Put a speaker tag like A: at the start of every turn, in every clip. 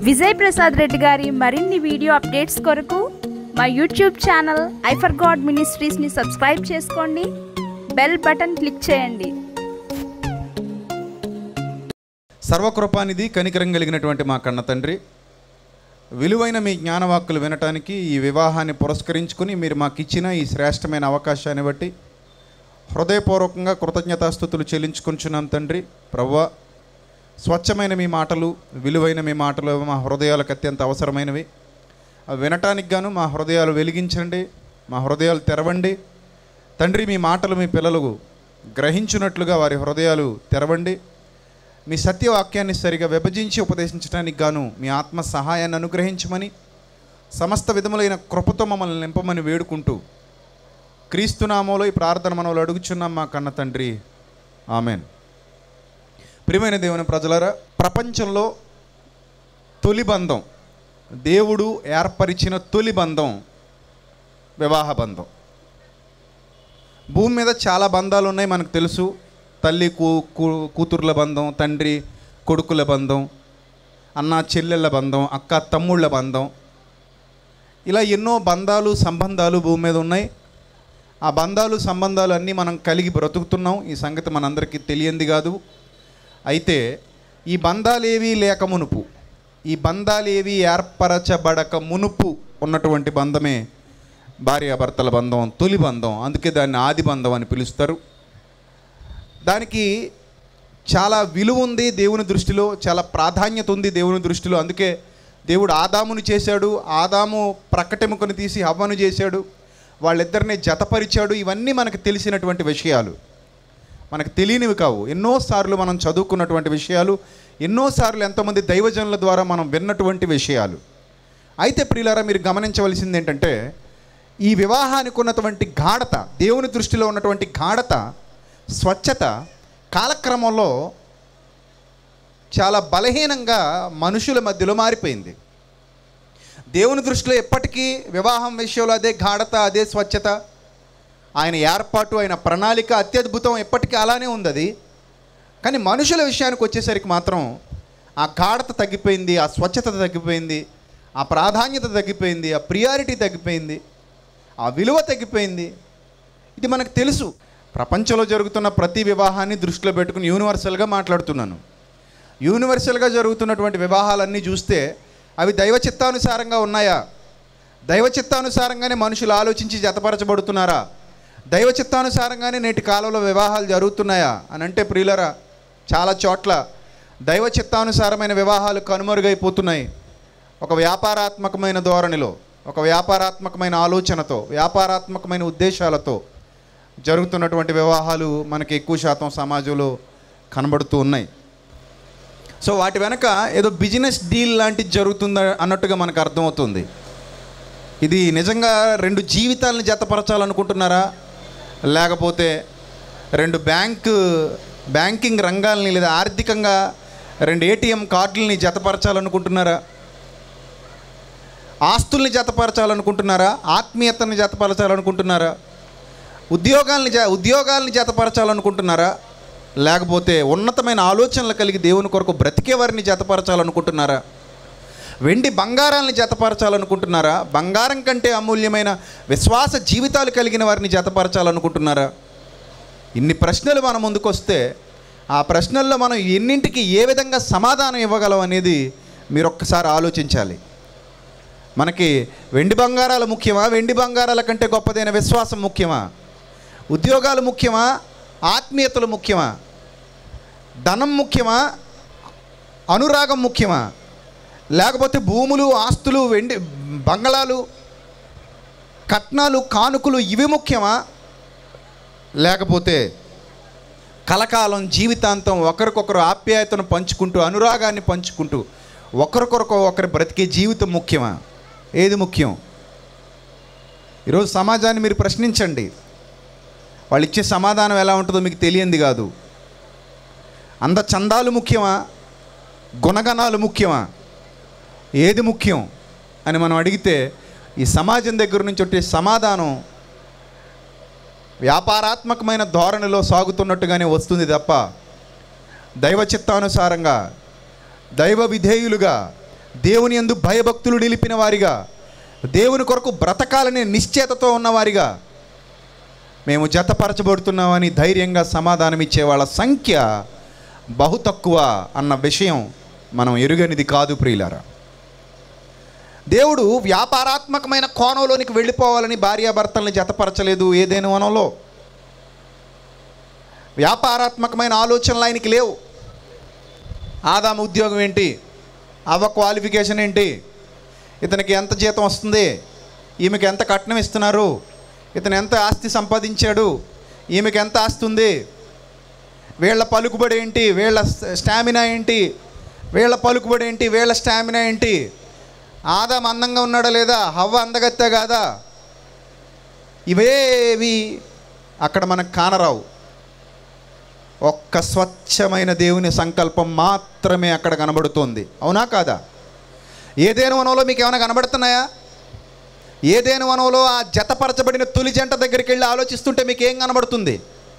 A: విజయ్ ప్రసాద్ రెడ్డి గారి మరిన్ని video updates కొరకు మా యూట్యూబ్ ఛానల్ ఐఫర్ గాడ్ మినిస్ట్రీస్ని సబ్స్క్రైబ్ చేసుకోండి బెల్ బటన్ క్లిక్ చేయండి
B: సర్వకృపానిధి కనికరం కలిగినటువంటి మా కన్న తండ్రి విలువైన మీ జ్ఞానవాక్కులు వినటానికి ఈ వివాహాన్ని పురస్కరించుకుని మీరు మాకు ఇచ్చిన ఈ శ్రేష్టమైన అవకాశాన్ని బట్టి హృదయపూర్వకంగా కృతజ్ఞతాస్థుతులు చెల్లించుకుంటున్నాం తండ్రి ప్రవ్వా స్వచ్ఛమైన మీ మాటలు విలువైన మీ మాటలు మా హృదయాలకు అత్యంత అవసరమైనవి అవి వినటానికి గాను మా హృదయాలు వెలిగించండి మా హృదయాలు తెరవండి తండ్రి మీ మాటలు మీ పిల్లలు గ్రహించున్నట్లుగా వారి హృదయాలు తెరవండి మీ సత్యవాక్యాన్ని సరిగా విభజించి ఉపదేశించడానికి గాను మీ ఆత్మ సహాయాన్ని అనుగ్రహించమని సమస్త విధములైన కృపతో మమ్మల్ని నింపమని వేడుకుంటూ క్రీస్తునామంలో ఈ ప్రార్థన మనవులు అడుగుచున్నాం మా కన్న తండ్రి ఆమెన్ ప్రియమైన దేవుని ప్రజలరా ప్రపంచంలో తొలి బంధం దేవుడు ఏర్పరిచిన తొలి బంధం వివాహ బంధం భూమి మీద చాలా బంధాలు ఉన్నాయి మనకు తెలుసు తల్లి కూ కూ- కూతుర్ల బంధం తండ్రి కొడుకుల బంధం అన్న చెల్లెళ్ళ బంధం అక్క తమ్ముళ్ళ బంధం ఇలా ఎన్నో బంధాలు సంబంధాలు భూమి మీద ఉన్నాయి ఆ బంధాలు సంబంధాలు అన్నీ మనం కలిగి బ్రతుకుతున్నాం ఈ సంగతి మనందరికీ తెలియంది కాదు అయితే ఈ బంధాలేవి లేక మునుపు ఈ బంధాలేవి ఏర్పరచబడక మునుపు ఉన్నటువంటి బంధమే భార్యాభర్తల బంధం తొలి బంధం అందుకే దాన్ని ఆది బంధం అని పిలుస్తారు దానికి చాలా విలువ ఉంది దేవుని దృష్టిలో చాలా ప్రాధాన్యత ఉంది దేవుని దృష్టిలో అందుకే దేవుడు ఆదామును చేశాడు ఆదాము ప్రక్కటెముకను తీసి హవ్వను చేశాడు వాళ్ళిద్దరిని జతపరిచాడు ఇవన్నీ మనకు తెలిసినటువంటి విషయాలు మనకు తెలియనివి కావు ఎన్నోసార్లు మనం చదువుకున్నటువంటి విషయాలు ఎన్నోసార్లు ఎంతోమంది దైవజనుల ద్వారా మనం విన్నటువంటి విషయాలు అయితే ప్రియులారా మీరు గమనించవలసింది ఏంటంటే ఈ వివాహానికి ఉన్నటువంటి గాఢత దేవుని దృష్టిలో ఉన్నటువంటి గాఢత స్వచ్ఛత కాలక్రమంలో చాలా బలహీనంగా మనుషుల మధ్యలో మారిపోయింది దేవుని దృష్టిలో ఎప్పటికీ వివాహం విషయంలో అదే గాఢత అదే స్వచ్ఛత ఆయన ఏర్పాటు ఆయన ప్రణాళిక అత్యద్భుతం ఎప్పటికీ అలానే ఉంది అది కానీ మనుషుల విషయానికి వచ్చేసరికి మాత్రం ఆ గాఢత తగ్గిపోయింది ఆ స్వచ్ఛత తగ్గిపోయింది ఆ ప్రాధాన్యత తగ్గిపోయింది ఆ ప్రియారిటీ తగ్గిపోయింది ఆ విలువ తగ్గిపోయింది ఇది మనకు తెలుసు ప్రపంచంలో జరుగుతున్న ప్రతి వివాహాన్ని దృష్టిలో పెట్టుకుని యూనివర్సల్గా మాట్లాడుతున్నాను యూనివర్సల్గా జరుగుతున్నటువంటి వివాహాలన్నీ చూస్తే అవి దైవ చిత్తానుసారంగా ఉన్నాయా దైవ చిత్తానుసారంగానే మనుషులు ఆలోచించి జతపరచబడుతున్నారా దైవ చిత్తానుసారంగానే నేటి కాలంలో వివాహాలు జరుగుతున్నాయా అని అంటే ప్రియులరా చాలా చోట్ల దైవ చిత్తానుసారమైన వివాహాలు కనుమరుగైపోతున్నాయి ఒక వ్యాపారాత్మకమైన ధోరణిలో ఒక వ్యాపారాత్మకమైన ఆలోచనతో వ్యాపారాత్మకమైన ఉద్దేశాలతో జరుగుతున్నటువంటి వివాహాలు మనకి ఎక్కువ శాతం సమాజంలో కనబడుతూ ఉన్నాయి సో వాటి వెనక ఏదో బిజినెస్ డీల్ లాంటిది జరుగుతుంది అన్నట్టుగా మనకు అర్థమవుతుంది ఇది నిజంగా రెండు జీవితాలను జతపరచాలనుకుంటున్నారా లేకపోతే రెండు బ్యాంకు బ్యాంకింగ్ రంగాల్ని లేదా ఆర్థికంగా రెండు ఏటీఎం కార్డుల్ని జతపరచాలనుకుంటున్నారా ఆస్తుల్ని జతపరచాలనుకుంటున్నారా ఆత్మీయతని జతపరచాలనుకుంటున్నారా ఉద్యోగాల్ని జ ఉద్యోగాల్ని జతపరచాలనుకుంటున్నారా లేకపోతే ఉన్నతమైన ఆలోచనలు కలిగి దేవుని కొరకు బ్రతికే వారిని జతపరచాలనుకుంటున్నారా వెండి బంగారాన్ని జతపరచాలనుకుంటున్నారా బంగారం కంటే అమూల్యమైన విశ్వాస జీవితాలు కలిగిన వారిని జతపరచాలనుకుంటున్నారా ఇన్ని ప్రశ్నలు మన ముందుకు వస్తే ఆ ప్రశ్నల్లో మనం ఎన్నింటికి ఏ విధంగా సమాధానం ఇవ్వగలం అనేది మీరు ఒక్కసారి ఆలోచించాలి మనకి వెండి బంగారాలు ముఖ్యమా వెండి బంగారాల కంటే గొప్పదైన విశ్వాసం ముఖ్యమా ఉద్యోగాలు ముఖ్యమా ఆత్మీయతలు ముఖ్యమా ధనం ముఖ్యమా అనురాగం ముఖ్యమా లేకపోతే భూములు ఆస్తులు వెండి బంగళాలు కట్నాలు కానుకలు ఇవి ముఖ్యమా లేకపోతే కలకాలం జీవితాంతం ఒకరికొకరు ఆప్యాయతను పంచుకుంటూ అనురాగాన్ని పంచుకుంటూ ఒకరికొరకు ఒకరి బ్రతికే జీవితం ముఖ్యమా ఏది ముఖ్యం ఈరోజు సమాజాన్ని మీరు ప్రశ్నించండి వాళ్ళు ఇచ్చే సమాధానం ఎలా ఉంటుందో మీకు తెలియంది కాదు అంద చందాలు ముఖ్యమా గుణగణాలు ముఖ్యమా ఏది ముఖ్యం అని మనం అడిగితే ఈ సమాజం దగ్గర నుంచి వచ్చే సమాధానం వ్యాపారాత్మకమైన ధోరణిలో సాగుతున్నట్టుగానే వస్తుంది తప్ప దైవ చిత్తానుసారంగా దైవ విధేయులుగా దేవుని యందు భయభక్తులు నిలిపిన వారిగా దేవుని కొరకు బ్రతకాలనే నిశ్చేతతో ఉన్నవారిగా మేము జతపరచబడుతున్నామని ధైర్యంగా సమాధానం ఇచ్చే వాళ్ళ సంఖ్య బహు తక్కువ అన్న విషయం మనం ఎరుగనిది కాదు ప్రియులారా దేవుడు వ్యాపారాత్మకమైన కోణంలోనికి వెళ్ళిపోవాలని భార్యాభర్తల్ని జతపరచలేదు ఏదైనా వనంలో వ్యాపారాత్మకమైన ఆలోచనలు ఆయనకి లేవు ఆదాము ఉద్యోగం ఏంటి అవ్వ క్వాలిఫికేషన్ ఏంటి ఇతనికి ఎంత జీతం వస్తుంది ఈమెకి ఎంత కట్నం ఇస్తున్నారు ఇతను ఎంత ఆస్తి సంపాదించాడు ఈమెకి ఎంత ఆస్తి ఉంది వీళ్ళ పలుకుబడి ఏంటి వీళ్ళ స్టామినా ఏంటి వీళ్ళ పలుకుబడి ఏంటి వీళ్ళ స్టామినా ఏంటి ఆదాం అందంగా ఉన్నాడా లేదా హవ్వ అందగత్తే కాదా ఇవేవి అక్కడ మనకు కానరావు ఒక్క స్వచ్ఛమైన దేవుని సంకల్పం మాత్రమే అక్కడ కనబడుతోంది అవునా కాదా ఏదేను వనంలో మీకు ఏమైనా కనబడుతున్నాయా ఏదేను వనంలో ఆ జతపరచబడిన తొలి జంట దగ్గరికి వెళ్ళి ఆలోచిస్తుంటే మీకు ఏం కనబడుతుంది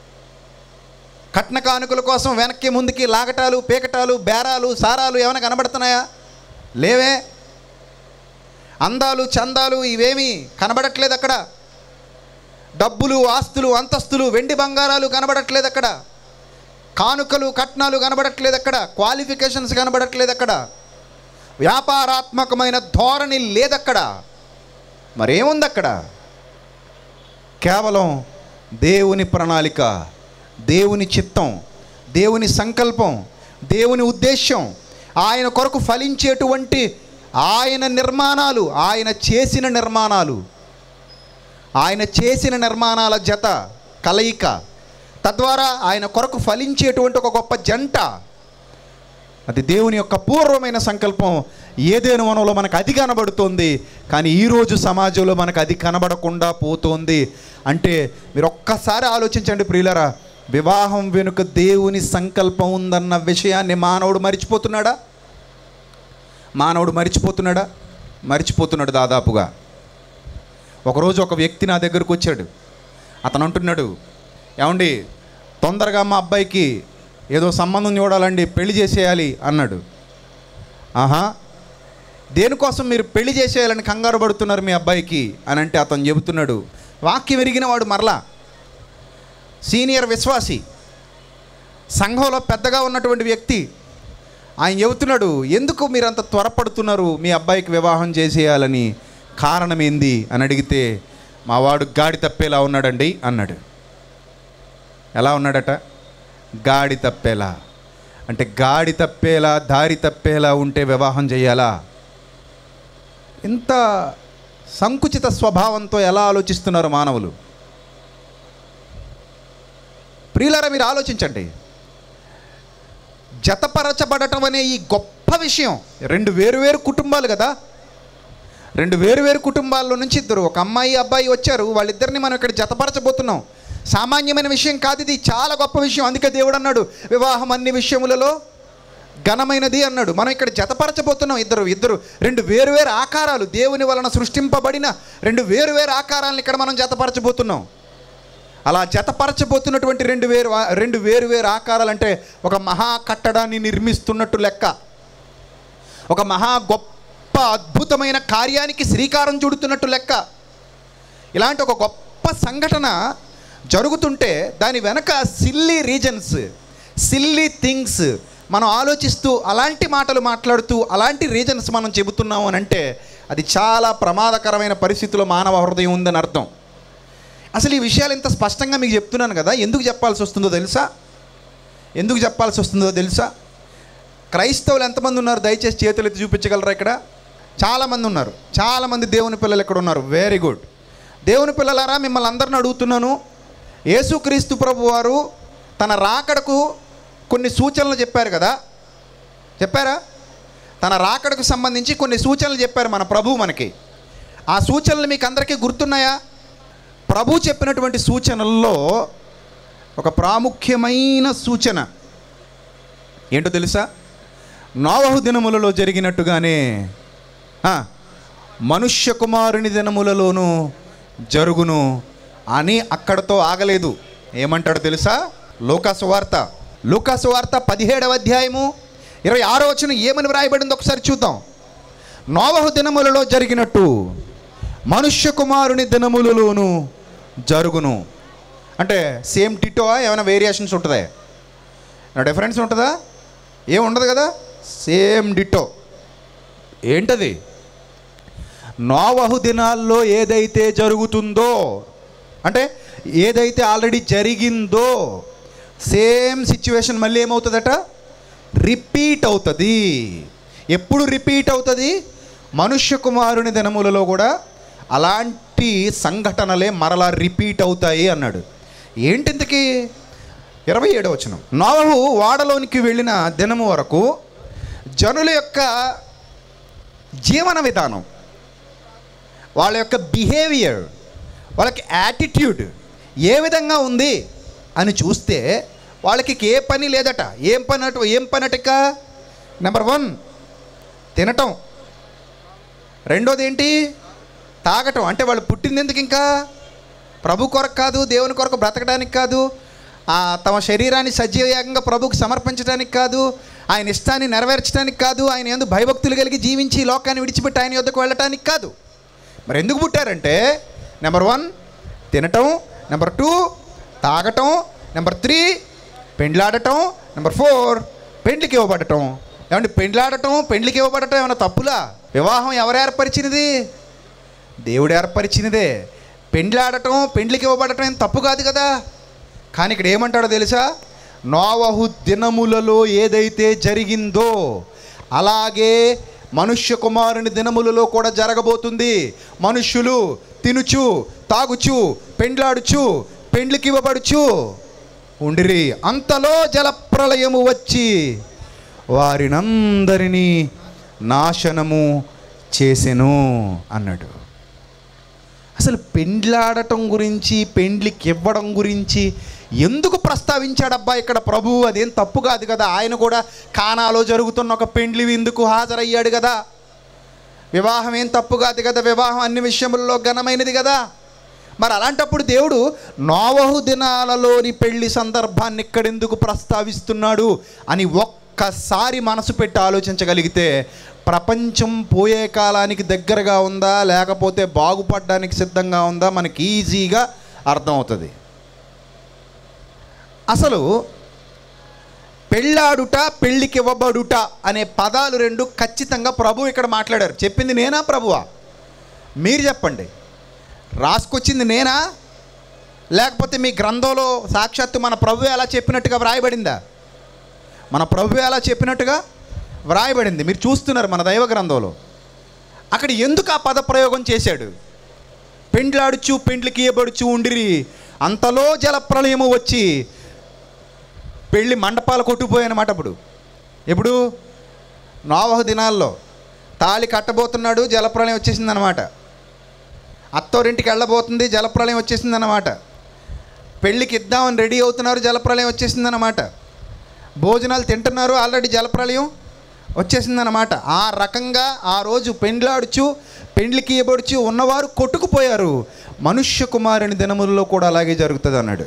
B: కట్న కానుకల కోసం వెనక్కి ముందుకి లాగటాలు పీకటాలు బేరాలు సారాలు ఏమైనా కనబడుతున్నాయా లేవే అందాలు చందాలు ఇవేమీ కనబడట్లేదు అక్కడ డబ్బులు ఆస్తులు అంతస్తులు వెండి బంగారాలు కనబడట్లేదు అక్కడ కానుకలు కట్నాలు కనబడట్లేదు అక్కడ క్వాలిఫికేషన్స్ కనబడట్లేదు అక్కడ వ్యాపారాత్మకమైన ధోరణి లేదక్కడ మరేముంది అక్కడ కేవలం దేవుని ప్రణాళిక దేవుని చిత్తం దేవుని సంకల్పం దేవుని ఉద్దేశం ఆయన కొరకు ఫలించేటువంటి ఆయన నిర్మాణాలు ఆయన చేసిన నిర్మాణాలు ఆయన చేసిన నిర్మాణాల జత కలయిక తద్వారా ఆయన కొరకు ఫలించేటువంటి ఒక గొప్ప జంట అది దేవుని యొక్క పూర్వమైన సంకల్పం ఏదేను వనంలో మనకు అది కనబడుతోంది కానీ ఈరోజు సమాజంలో మనకు అది కనబడకుండా పోతోంది అంటే మీరు ఒక్కసారి ఆలోచించండి ప్రియులరా వివాహం వెనుక దేవుని సంకల్పం ఉందన్న విషయాన్ని మానవుడు మరిచిపోతున్నాడా మానవుడు మరిచిపోతున్నాడా మరిచిపోతున్నాడు దాదాపుగా ఒకరోజు ఒక వ్యక్తి నా దగ్గరకు వచ్చాడు అతను అంటున్నాడు ఏమండి తొందరగా మా అబ్బాయికి ఏదో సంబంధం చూడాలండి పెళ్లి చేసేయాలి అన్నాడు ఆహా దేనికోసం మీరు పెళ్లి చేసేయాలని కంగారు పడుతున్నారు మీ అబ్బాయికి అని అంటే అతను చెబుతున్నాడు వాక్యం ఎరిగిన వాడు మరలా సీనియర్ విశ్వాసి సంఘంలో పెద్దగా ఉన్నటువంటి వ్యక్తి ఆయన చెబుతున్నాడు ఎందుకు మీరు అంత త్వరపడుతున్నారు మీ అబ్బాయికి వివాహం చేసేయాలని కారణం ఏంది అని అడిగితే మా వాడు గాడి తప్పేలా ఉన్నాడండి అన్నాడు ఎలా ఉన్నాడట గాడి తప్పేలా అంటే గాడి తప్పేలా దారి తప్పేలా ఉంటే వివాహం చేయాలా ఇంత సంకుచిత స్వభావంతో ఎలా ఆలోచిస్తున్నారు మానవులు ప్రియులారా మీరు ఆలోచించండి జతపరచబడటం అనే ఈ గొప్ప విషయం రెండు వేరువేరు కుటుంబాలు కదా రెండు వేరువేరు కుటుంబాల్లో నుంచి ఇద్దరు ఒక అమ్మాయి అబ్బాయి వచ్చారు వాళ్ళిద్దరిని మనం ఇక్కడ జతపరచబోతున్నాం సామాన్యమైన విషయం కాదు ఇది చాలా గొప్ప విషయం అందుకే దేవుడు అన్నాడు వివాహం అన్ని విషయములలో ఘనమైనది అన్నాడు మనం ఇక్కడ జతపరచబోతున్నాం ఇద్దరు ఇద్దరు రెండు వేరువేరు ఆకారాలు దేవుని వలన సృష్టింపబడిన రెండు వేరువేరు ఆకారాలను ఇక్కడ మనం జతపరచబోతున్నాం అలా జతపరచబోతున్నటువంటి రెండు వేరు రెండు వేరు వేరు ఆకారాలు అంటే ఒక మహా కట్టడాన్ని నిర్మిస్తున్నట్టు లెక్క ఒక మహా గొప్ప అద్భుతమైన కార్యానికి శ్రీకారం చుడుతున్నట్టు లెక్క ఇలాంటి ఒక గొప్ప సంఘటన జరుగుతుంటే దాని వెనక సిల్లీ రీజన్స్ సిల్లీ థింగ్స్ మనం ఆలోచిస్తూ అలాంటి మాటలు మాట్లాడుతూ అలాంటి రీజన్స్ మనం చెబుతున్నాము అని అంటే అది చాలా ప్రమాదకరమైన పరిస్థితిలో మానవ హృదయం ఉందని అర్థం అసలు ఈ విషయాలు ఇంత స్పష్టంగా మీకు చెప్తున్నాను కదా ఎందుకు చెప్పాల్సి వస్తుందో తెలుసా ఎందుకు చెప్పాల్సి వస్తుందో తెలుసా క్రైస్తవులు ఎంతమంది ఉన్నారు దయచేసి చేతులు ఎత్తి చూపించగలరా ఇక్కడ చాలామంది ఉన్నారు చాలామంది దేవుని పిల్లలు ఇక్కడ ఉన్నారు వెరీ గుడ్ దేవుని పిల్లలారా మిమ్మల్ని అందరిని అడుగుతున్నాను యేసుక్రీస్తు ప్రభు వారు తన రాకడకు కొన్ని సూచనలు చెప్పారు కదా చెప్పారా తన రాకడకు సంబంధించి కొన్ని సూచనలు చెప్పారు మన ప్రభు మనకి ఆ సూచనలు మీకు అందరికీ గుర్తున్నాయా ప్రభు చెప్పినటువంటి సూచనల్లో ఒక ప్రాముఖ్యమైన సూచన ఏంటో తెలుసా నోవహు దినములలో జరిగినట్టుగానే ఆ, మనుష్య కుమారుని దినములలోనూ జరుగును అని అక్కడతో ఆగలేదు ఏమంటాడో తెలుసా లోకాసు వార్త లోకాసు వార్త పదిహేడవ అధ్యాయము ఇరవై ఆరో వచ్చిన ఏమని వ్రాయబడింది ఒకసారి చూద్దాం నోవహు దినములలో జరిగినట్టు మనుష్య కుమారుని దినములలోను జరుగును అంటే సేమ్ టిటో ఏమైనా వేరియేషన్స్ ఉంటుందా ఏమైనా డిఫరెన్స్ ఉంటుందా ఏం ఉండదు కదా సేమ్ డిటో ఏంటది నోవహు దినాల్లో ఏదైతే జరుగుతుందో అంటే ఏదైతే ఆల్రెడీ జరిగిందో సేమ్ సిచ్యువేషన్ మళ్ళీ ఏమవుతుందట రిపీట్ అవుతుంది ఎప్పుడు రిపీట్ అవుతుంది మనుష్య కుమారుని దినములలో కూడా అలాంటి సంఘటనలే మరలా రిపీట్ అవుతాయి అన్నాడు ఏంటింతకి ఇరవై ఏడవ వచనం నోవహు వాడలోనికి వెళ్ళిన దినము వరకు జనుల యొక్క జీవన విధానం వాళ్ళ యొక్క బిహేవియర్ వాళ్ళకి యాటిట్యూడ్ ఏ విధంగా ఉంది అని చూస్తే వాళ్ళకి ఏ పని లేదట ఏం పని అటు ఏం పని అటక నెంబర్ వన్ తినటం రెండోది ఏంటి తాగటం అంటే వాళ్ళు పుట్టింది ఎందుకు ఇంకా ప్రభు కొరకు కాదు దేవుని కొరకు బ్రతకడానికి కాదు ఆ, తమ శరీరాన్ని సజీవయాగంగా ప్రభుకు సమర్పించడానికి కాదు ఆయన ఇష్టాన్ని నెరవేర్చడానికి కాదు ఆయన ఎందు భయభక్తులు కలిగి జీవించి ఈ లోకాన్ని విడిచిపెట్టి ఆయన యొద్దకు వెళ్ళటానికి కాదు మరి ఎందుకు పుట్టారంటే నెంబర్ వన్ తినటం నెంబర్ టూ తాగటం నెంబర్ త్రీ పెండ్లాడటం నెంబర్ ఫోర్ పెండ్లికి ఇవ్వబడటం ఏమంటే పెండ్లాడటం పెండ్లికి ఇవ్వబడటం ఏమైనా తప్పులా వివాహం ఎవరు ఏర్పరిచినది దేవుడు ఏర్పరిచినదే పెండ్లాడటం పెండ్లికి ఇవ్వబడటం ఏం తప్పు కాదు కదా కానీ ఇక్కడ ఏమంటాడో తెలుసా నోవహు దినములలో ఏదైతే జరిగిందో అలాగే మనుష్య కుమారుని దినములలో కూడా జరగబోతుంది మనుష్యులు తినుచు తాగుచు పెండ్లాడుచు పెండ్లికి ఇవ్వబడుచు ఉండిరి అంతలో జలప్రలయము వచ్చి వారినందరినీ నాశనము చేసెను అన్నాడు అసలు పెండ్లాడటం గురించి పెండ్లికి ఇవ్వడం గురించి ఎందుకు ప్రస్తావించాడబ్బా ఇక్కడ ప్రభు అదేం తప్పు కాదు కదా ఆయన కూడా కానాలో జరుగుతున్న ఒక పెండ్లి విందుకు హాజరయ్యాడు కదా వివాహం ఏం తప్పు కాదు కదా వివాహం అన్ని విషయముల్లో ఘనమైనది కదా మరి అలాంటప్పుడు దేవుడు నోవహు దినాలలోని పెళ్లి సందర్భాన్ని ఇక్కడెందుకు ప్రస్తావిస్తున్నాడు అని ఒక్కసారి మనసు పెట్టి ఆలోచించగలిగితే ప్రపంచం పోయే కాలానికి దగ్గరగా ఉందా లేకపోతే బాగుపడడానికి సిద్ధంగా ఉందా మనకి ఈజీగా అర్థమవుతుంది అసలు పెళ్ళాడుట పెళ్ళికి ఇవ్వబడుట అనే పదాలు రెండు ఖచ్చితంగా ప్రభు ఇక్కడ మాట్లాడారు చెప్పింది నేనా ప్రభువా మీరు చెప్పండి రాసుకొచ్చింది నేనా లేకపోతే మీ గ్రంథంలో సాక్షాత్తు మన ప్రభు ఎలా చెప్పినట్టుగా వ్రాయబడిందా మన ప్రభు ఎలా చెప్పినట్టుగా వ్రాయబడింది మీరు చూస్తున్నారు మన దైవ గ్రంథంలో అక్కడ ఎందుకు ఆ పద ప్రయోగం చేశాడు పెండ్లాడుచు పెండ్లికి ఇయ్యబడుచు ఉండిరి అంతలో జలప్రలయము వచ్చి పెళ్ళి మండపాలు కొట్టుకుపోయాయన్నమాట అప్పుడు ఎప్పుడు నోవహ దినాల్లో తాళి కట్టబోతున్నాడు జలప్రలయం వచ్చేసిందనమాట అత్తోరింటికి వెళ్ళబోతుంది జలప్రలయం వచ్చేసిందనమాట పెళ్ళికి ఇద్దామని రెడీ అవుతున్నారు జలప్రలయం వచ్చేసిందనమాట భోజనాలు తింటున్నారు ఆల్రెడీ జలప్రలయం వచ్చేసిందనమాట ఆ రకంగా ఆ రోజు పెండ్లాడుచు పెండ్లికి ఇవ్వబడుచు ఉన్నవారు కొట్టుకుపోయారు మనుష్య కుమారుని దినములలో కూడా అలాగే జరుగుతుంది అన్నాడు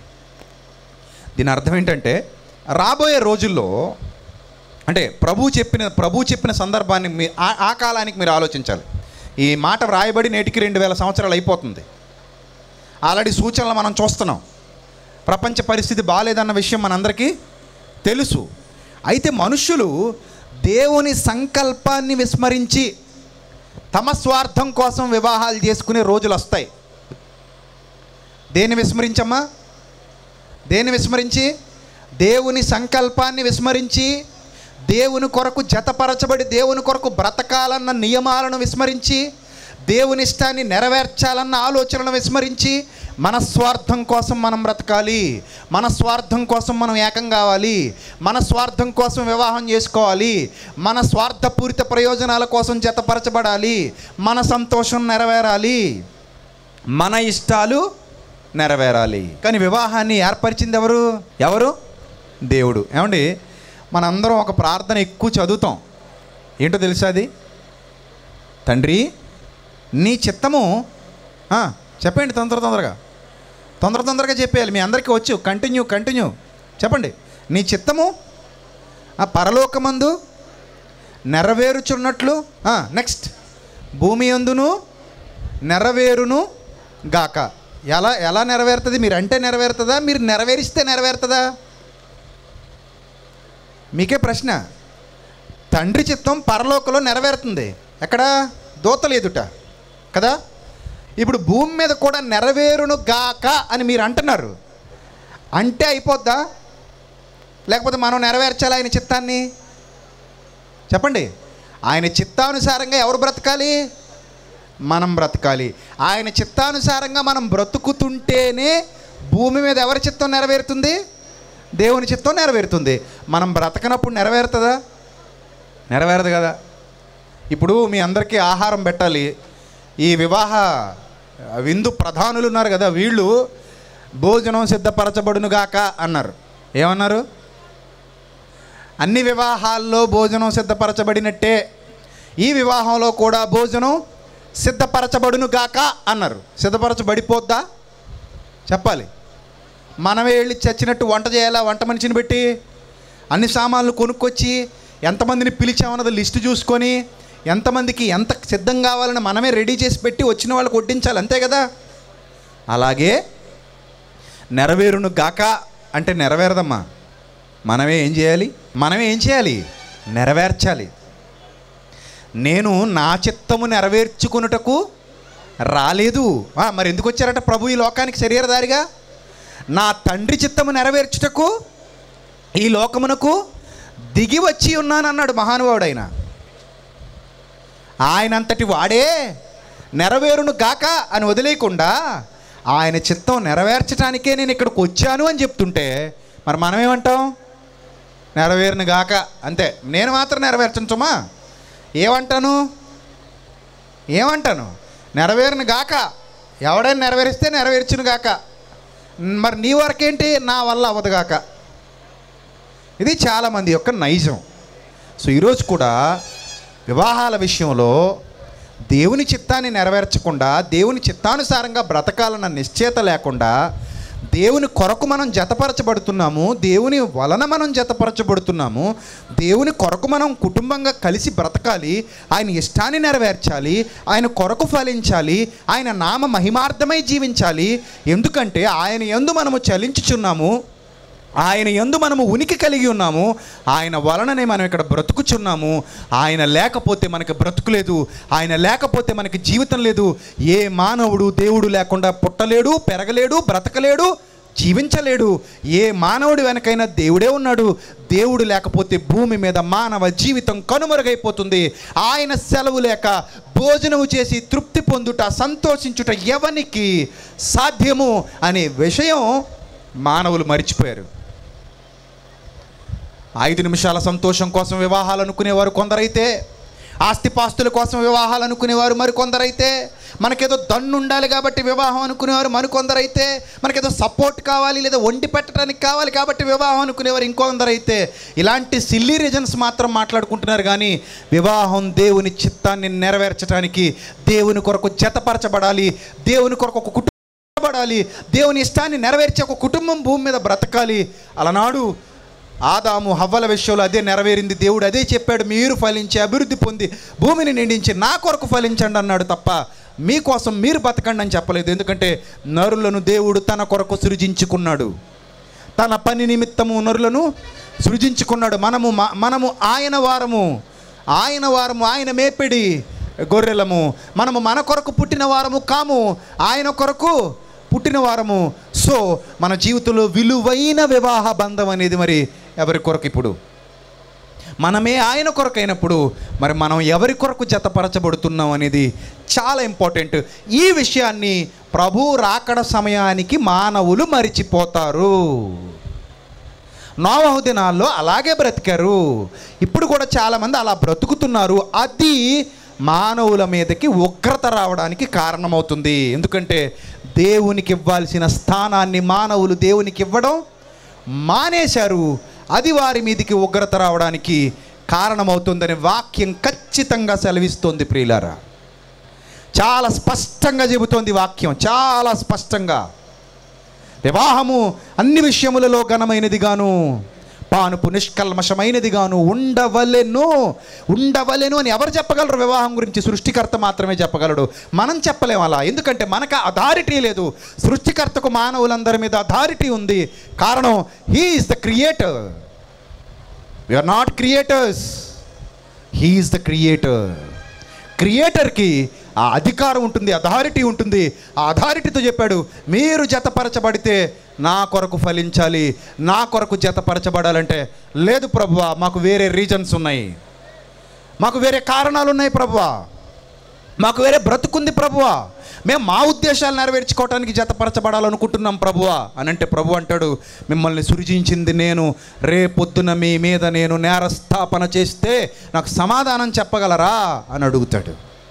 B: దీని అర్థం ఏంటంటే రాబోయే రోజుల్లో అంటే ప్రభు చెప్పిన ప్రభు చెప్పిన సందర్భాన్ని మీ ఆ- ఆ కాలానికి మీరు ఆలోచించాలి ఈ మాట వ్రాయబడి నేటికి రెండు వేల సంవత్సరాలు అయిపోతుంది ఆల్రెడీ సూచనలు మనం చూస్తున్నాం ప్రపంచ పరిస్థితి బాగాలేదన్న విషయం మనందరికీ తెలుసు అయితే మనుష్యులు దేవుని సంకల్పాన్ని విస్మరించి తమ స్వార్థం కోసం వివాహాలు చేసుకునే రోజులు వస్తాయి దేన్ని విస్మరించమ్మా దేన్ని విస్మరించి దేవుని సంకల్పాన్ని విస్మరించి దేవుని కొరకు జతపరచబడి దేవుని కొరకు బ్రతకాలన్న నియమాలను విస్మరించి దేవుని ఇష్టాన్ని నెరవేర్చాలన్న ఆలోచనలను విస్మరించి మన స్వార్థం కోసం మనం బ్రతకాలి మన స్వార్థం కోసం మనం ఏకం కావాలి మన స్వార్థం కోసం వివాహం చేసుకోవాలి మన స్వార్థపూరిత ప్రయోజనాల కోసం జతపరచబడాలి మన సంతోషం నెరవేరాలి మన ఇష్టాలు నెరవేరాలి కానీ వివాహాన్ని ఏర్పరిచింది ఎవరు ఎవరు దేవుడు ఏమండి మనందరం ఒక ప్రార్థన ఎక్కువ చదువుతాం ఏంటో తెలుసా అది తండ్రి నీ చిత్తము ఆ, చెప్పండి తొందర తొందరగా తొందర తొందరగా చెప్పేయాలి మీ అందరికీ వచ్చు కంటిన్యూ కంటిన్యూ చెప్పండి నీ చిత్తము ఆ పరలోకమందు నెరవేరుచున్నట్లు నెక్స్ట్ భూమి అందును నెరవేరును గాక ఎలా ఎలా నెరవేరుతుంది మీరు అంటే నెరవేరుతుందా మీరు నెరవేరిస్తే నెరవేరుతుందా మీకే ప్రశ్న తండ్రి చిత్తం పరలోకంలో నెరవేరుతుంది ఎక్కడ దూతలు ఎదుట కదా ఇప్పుడు భూమి మీద కూడా నెరవేరును గాక అని మీరు అంటున్నారు అంటే అయిపోద్దా లేకపోతే మనం నెరవేర్చాలి ఆయన చిత్తాన్ని చెప్పండి ఆయన చిత్తానుసారంగా ఎవరు బ్రతకాలి మనం బ్రతకాలి ఆయన చిత్తానుసారంగా మనం బ్రతుకుతుంటేనే భూమి మీద ఎవరి చిత్తం నెరవేరుతుంది దేవుని చిత్తం నెరవేరుతుంది మనం బ్రతకనప్పుడు నెరవేరుతుందా నెరవేరదు కదా ఇప్పుడు మీ అందరికీ ఆహారం పెట్టాలి ఈ వివాహ విందు ప్రధానులు ఉన్నారు కదా వీళ్ళు భోజనం సిద్ధపరచబడునుగాక అన్నారు ఏమన్నారు అన్ని వివాహాల్లో భోజనం సిద్ధపరచబడినట్టే ఈ వివాహంలో కూడా భోజనం సిద్ధపరచబడును గాక అన్నారు సిద్ధపరచబడిపోద్దా చెప్పాలి మనమే వెళ్ళి చచ్చినట్టు వంట చేయాలా వంట మనిషిని పెట్టి అన్ని సామాన్లు కొనుక్కొచ్చి ఎంతమందిని పిలిచామన్నది లిస్టు చూసుకొని ఎంతమందికి ఎంత సిద్ధం కావాలని మనమే రెడీ చేసి పెట్టి వచ్చిన వాళ్ళకి వడ్డించాలి అంతే కదా అలాగే నెరవేరును గాక అంటే నెరవేరదమ్మా మనమే ఏం చేయాలి మనమే ఏం చేయాలి నెరవేర్చాలి నేను నా చిత్తము నెరవేర్చుకున్నటకు రాలేదు ఆ, మరి ఎందుకు వచ్చారట ప్రభు ఈ లోకానికి శరీరదారిగా నా తండ్రి చిత్తము నెరవేర్చుటకు ఈ లోకమునకు దిగి వచ్చి ఉన్నానన్నాడు మహానుభావుడైన ఆయనంతటి వాడే నెరవేరును గాక అని వదిలేయకుండా ఆయన చిత్తం నెరవేర్చడానికే నేను ఇక్కడికి వచ్చాను అని చెప్తుంటే మరి మనం ఏమంటాం నెరవేరును గాక అంతే నేను మాత్రం నెరవేర్చను సుమా ఏమంటాను ఏమంటాను నెరవేరును గాక ఎవడైనా నెరవేరిస్తే నెరవేర్చును గాక మరి నీ వరకేంటి నా వల్ల అవ్వదు గాక ఇది చాలామంది యొక్క నైజం సో ఈరోజు కూడా వివాహాల విషయంలో దేవుని చిత్తాన్ని నెరవేర్చకుండా దేవుని చిత్తానుసారంగా బ్రతకాలన్న నిశ్చయత లేకుండా దేవుని కొరకు మనం జతపరచబడుతున్నాము దేవుని వలన మనం జతపరచబడుతున్నాము దేవుని కొరకు మనం కుటుంబంగా కలిసి బ్రతకాలి ఆయన ఇష్టాన్ని నెరవేర్చాలి ఆయన కొరకు ఫలించాలి ఆయన నామ మహిమార్థమై జీవించాలి ఎందుకంటే ఆయన ఎందు మనము చలించుచున్నాము ఆయన ఎందు మనము ఉనికి కలిగి ఉన్నాము ఆయన వలననే మనం ఇక్కడ బ్రతుకుచున్నాము ఆయన లేకపోతే మనకి బ్రతుకు లేదు ఆయన లేకపోతే మనకి జీవితం లేదు ఏ మానవుడు దేవుడు లేకుండా పుట్టలేడు పెరగలేడు బ్రతకలేడు జీవించలేడు ఏ మానవుడి వెనకైనా దేవుడే ఉన్నాడు దేవుడు లేకపోతే భూమి మీద మానవ జీవితం కనుమరుగైపోతుంది ఆయన సెలవు లేక భోజనము చేసి తృప్తి పొందుట సంతోషించుట ఎవనికి సాధ్యము అనే విషయం మానవులు మర్చిపోయారు ఐదు నిమిషాల సంతోషం కోసం వివాహాలు అనుకునేవారు కొందరైతే ఆస్తిపాస్తుల కోసం వివాహాలు అనుకునేవారు మరికొందరైతే మనకేదో దన్ను ఉండాలి కాబట్టి వివాహం అనుకునేవారు మరికొందరైతే మనకేదో సపోర్ట్ కావాలి లేదా వండి పెట్టడానికి కావాలి కాబట్టి వివాహం అనుకునేవారు ఇంకొందరైతే ఇలాంటి సిల్లీ రీజన్స్ మాత్రం మాట్లాడుకుంటున్నారు కానీ వివాహం దేవుని చిత్తాన్ని నెరవేర్చడానికి దేవుని కొరకు జతపరచబడాలి దేవుని కొరకు ఒక కుటుంబం పడాలి దేవుని ఇష్టాన్ని నెరవేర్చే ఒక కుటుంబం భూమి మీద బ్రతకాలి అలనాడు ఆదాము హవ్వల విషయంలో అదే నెరవేరింది దేవుడు అదే చెప్పాడు మీరు ఫలించి అభివృద్ధి పొంది భూమిని నిండించి నా కొరకు ఫలించండి అన్నాడు తప్ప మీకోసం మీరు బతకండి అని చెప్పలేదు ఎందుకంటే నరులను దేవుడు తన కొరకు సృజించుకున్నాడు తన పని నిమిత్తము నరులను సృజించుకున్నాడు మనము మ- మనము ఆయన వారము ఆయన వారము ఆయన మేపిడి గొర్రెలము మనము మన కొరకు పుట్టిన వారము కాము ఆయన కొరకు పుట్టిన వారము సో మన జీవితంలో విలువైన వివాహ బంధం అనేది మరి ఎవరి కొరకు ఇప్పుడు మనమే ఆయన కొరకు అయినప్పుడు మరి మనం ఎవరి కొరకు జతపరచబడుతున్నాం అనేది చాలా ఇంపార్టెంట్ ఈ విషయాన్ని ప్రభు రాకడ సమయానికి మానవులు మరిచిపోతారు నోవహు దినాల్లో అలాగే బ్రతికారు ఇప్పుడు కూడా చాలామంది అలా బ్రతుకుతున్నారు అది మానవుల మీదకి ఉగ్రత రావడానికి కారణమవుతుంది ఎందుకంటే దేవునికి ఇవ్వాల్సిన స్థానాన్ని మానవులు దేవునికి ఇవ్వడం మానేశారు అది వారి మీదకి ఉగ్రత రావడానికి కారణమవుతుందని వాక్యం ఖచ్చితంగా సెలవిస్తోంది ప్రియులారా చాలా స్పష్టంగా చెబుతోంది వాక్యం చాలా స్పష్టంగా వివాహము అన్ని విషయములలో ఘనమైనదిగాను పానుపు నిష్కల్మషమైనదిగాను ఉండవలెను ఉండవలెను అని ఎవరు చెప్పగలరు వివాహం గురించి సృష్టికర్త మాత్రమే చెప్పగలడు మనం చెప్పలేం అలా ఎందుకంటే మనకు అథారిటీ లేదు సృష్టికర్తకు మానవులందరి మీద అథారిటీ ఉంది కారణం he is the creator we are not creators he is the creator క్రియేటర్కి ఆ అధికారం ఉంటుంది అథారిటీ ఉంటుంది ఆ అథారిటీతో చెప్పాడు మీరు జతపరచబడితే నా కొరకు ఫలించాలి నా కొరకు జతపరచబడాలంటే లేదు ప్రభువా మాకు వేరే రీజన్స్ ఉన్నాయి మాకు వేరే కారణాలు ఉన్నాయి ప్రభువా మాకు వేరే బ్రతుకుంది ప్రభువా మేము మా ఉద్దేశాలు నెరవేర్చుకోవడానికి జతపరచబడాలనుకుంటున్నాం ప్రభువా అని అంటే ప్రభు అంటాడు మిమ్మల్ని సృజించింది నేను రేపొద్దున మీ మీద నేను నేరస్థాపన చేస్తే నాకు సమాధానం చెప్పగలరా అని అడుగుతాడు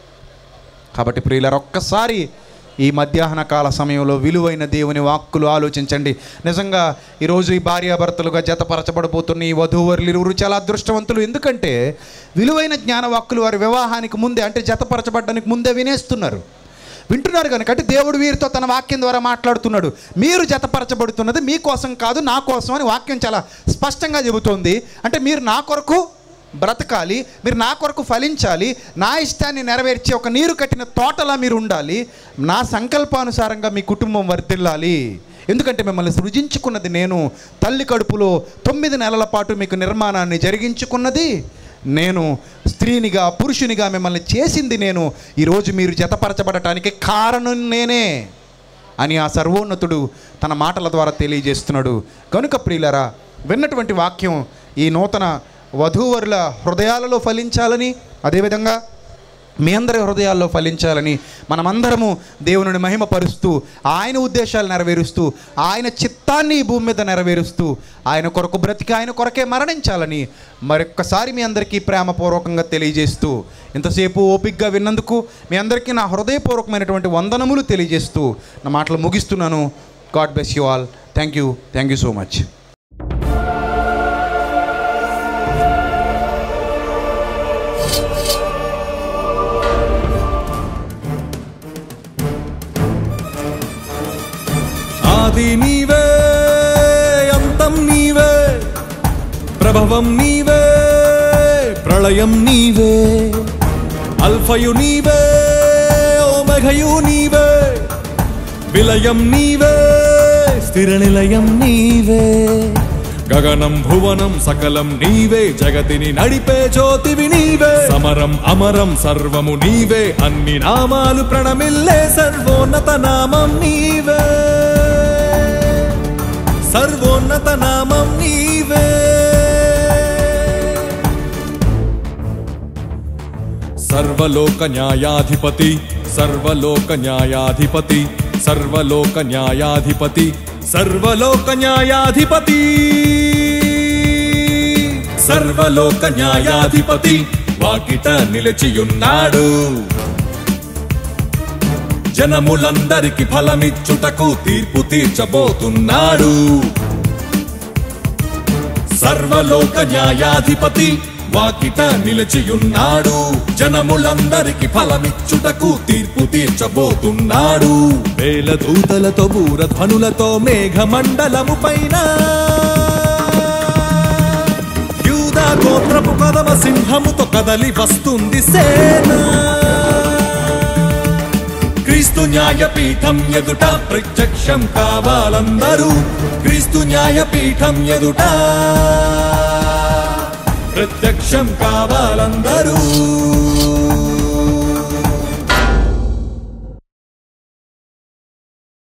B: కాబట్టి ప్రియులరు ఒక్కసారి ఈ మధ్యాహ్న కాల సమయంలో విలువైన దేవుని వాక్కులు ఆలోచించండి నిజంగా ఈరోజు ఈ భార్యాభర్తలుగా జతపరచబడబోతున్న ఈ వధూవరులు ఇరువురు చాలా అదృష్టవంతులు ఎందుకంటే విలువైన జ్ఞాన వాక్కులు వారి వివాహానికి ముందే అంటే జతపరచబడడానికి ముందే వినేస్తున్నారు వింటున్నారు కనుక అంటే దేవుడు వీరితో తన వాక్యం ద్వారా మాట్లాడుతున్నాడు మీరు జతపరచబడుతున్నది మీకోసం కాదు నా కోసం అని వాక్యం చాలా స్పష్టంగా చెబుతోంది అంటే మీరు నా కొరకు బ్రతకాలి మీరు నా కొరకు ఫలించాలి నా ఇష్టాన్ని నెరవేర్చి ఒక నీరు కట్టిన తోటలా మీరు ఉండాలి నా సంకల్పానుసారంగా మీ కుటుంబం వర్ధిల్లాలి ఎందుకంటే మిమ్మల్ని సృజించుకున్నది నేను తల్లి కడుపులో తొమ్మిది నెలల పాటు మీకు నిర్మాణాన్ని జరిగించుకున్నది నేను స్త్రీనిగా పురుషునిగా మిమ్మల్ని చేసింది నేను ఈరోజు మీరు జతపరచబడటానికి కారణం నేనే అని ఆ సర్వోన్నతుడు తన మాటల ద్వారా తెలియజేస్తున్నాడు కనుక ప్రియులరా విన్నటువంటి వాక్యం ఈ నూతన వధూవరుల హృదయాలలో ఫలించాలని అదేవిధంగా మీ అందరి హృదయాల్లో ఫలించాలని మనమందరము దేవుని మహిమపరుస్తూ ఆయన ఉద్దేశాలు నెరవేరుస్తూ ఆయన చిత్తాన్ని ఈ భూమి మీద నెరవేరుస్తూ ఆయన కొరకు బ్రతికి ఆయన కొరకే మరణించాలని మరొక్కసారి మీ అందరికీ ప్రేమపూర్వకంగా తెలియజేస్తూ ఇంతసేపు ఓపిక్గా విన్నందుకు మీ అందరికీ నా హృదయపూర్వకమైనటువంటి వందనములు తెలియజేస్తూ నా మాటలు ముగిస్తున్నాను God bless you all thank you thank you so much
C: ఆది నీవే అంతం నీవే ప్రభవం నీవే ప్రళయం నీవే అల్ఫయు నీవే ఓమఘయు నీవే విలయం నీవే స్థిర నిలయం నీవే గగనం భువనం సకలం నీవే జగతిని నడిపే జ్యోతివి నీవే సమరం అమరం సర్వము నీవే అన్ని నామాలు ప్రణమిల్లే సర్వోన్నత నామం నీవే సర్వోన్నత నామం నీవే సర్వలోక న్యాయాధిపతి సర్వలోక న్యాయాధిపతి సర్వలోక న్యాయాధిపతి సర్వలోక న్యాయాధిపతి సర్వలోక న్యాయాధిపతి వాకిట నిలిచియున్నాడు జనములందరికి ఫలమిచ్చుటకు తీర్పు తీర్చబోతున్నాడు సర్వలోక న్యాయాధిపతి వాకిట నిలిచియున్నాడు జనములందరికి ఫలమిచ్చుటకు తీర్పు తీర్చబోతున్నాడు వేల దూతలతో బూరధ్వనులతో మేఘమండలము పైన యూదా గోత్రపు కదమ సింహముతో కదలి వస్తుంది సేన క్రీస్తు న్యాయపీఠం ఎదుట ప్రత్యక్షం కావాలందరూ క్రీస్తు న్యాయపీఠం ఎదుట ప్రత్యక్షం కావాలందరూ